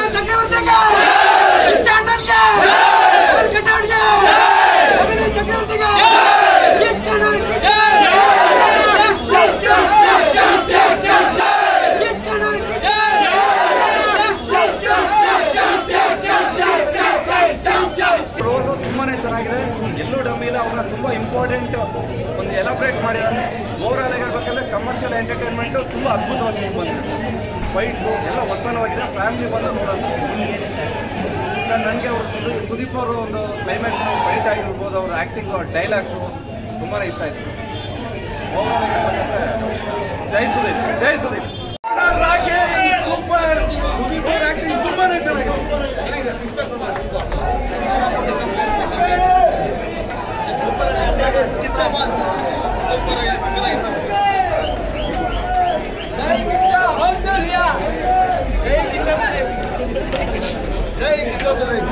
ಚಕ್ರವರ್ತಿಗೆ ಕಿಚ್ಚಣ್ಣನ್ಗೆ ಕಟಾಡ್ಗೆ Abhinay ಚಕ್ರವರ್ತಿಗೆ ಕಿಚ್ಚಣ್ಣ roll ತುಂಬಾನೇ ಚೆನ್ನಾಗಿದೆ ಎಲ್ಲೂ ಡಮ್ಮಿ ಇಲ್ಲ ಅವ್ರನ್ನ ತುಂಬಾ ಇಂಪಾರ್ಟೆಂಟ್ ಒಂದು ಎಲಾಬ್ರೇಟ್ ಮಾಡಿದ್ದಾರೆ ಓವರ್ ಆಲ್ ಹೇಳ್ಬೇಕಂದ್ರೆ ಕಮರ್ಷಿಯಲ್ ಎಂಟರ್ಟೈನ್ಮೆಂಟ್ ತುಂಬಾ ಅದ್ಭುತವಾಗಿ ಮೂಡಿ ಬಂದಿದೆ ಫೈಟ್ಸು ಎಲ್ಲ ಹೊಸತನವಾಗಿದೆ ಫ್ಯಾಮಿಲಿ ಬಂದು ನೋಡೋದು ಸರ್ ನನಗೆ ಅವರು ಸುದೀಪ್ ಸುದೀಪ್ ಅವರು ಒಂದು ಕ್ಲೈಮ್ಯಾಕ್ಸ್ ಫೈಟ್ ಆಗಿರ್ಬೋದು ಅವ್ರ ಆ್ಯಕ್ಟಿಂಗ್ ಡೈಲಾಗ್ಸು ತುಂಬಾ ಇಷ್ಟ ಆಯಿತು ಓವರ್ ಹೇಳ್ಬೇಕಂದ್ರೆ ಜೈ ಸುದೀಪ್ ಜೈ ಸುದೀಪ್ ಸೂಪರ್ ಸುದೀಪ್ ಅವ್ರ ಆ್ಯಕ್ಟಿಂಗ್ ತುಂಬಾನೇ ಚೆನ್ನಾಗಿದೆ ಜೈ ಕಿಚ್ಚ ಸುದೀಪ್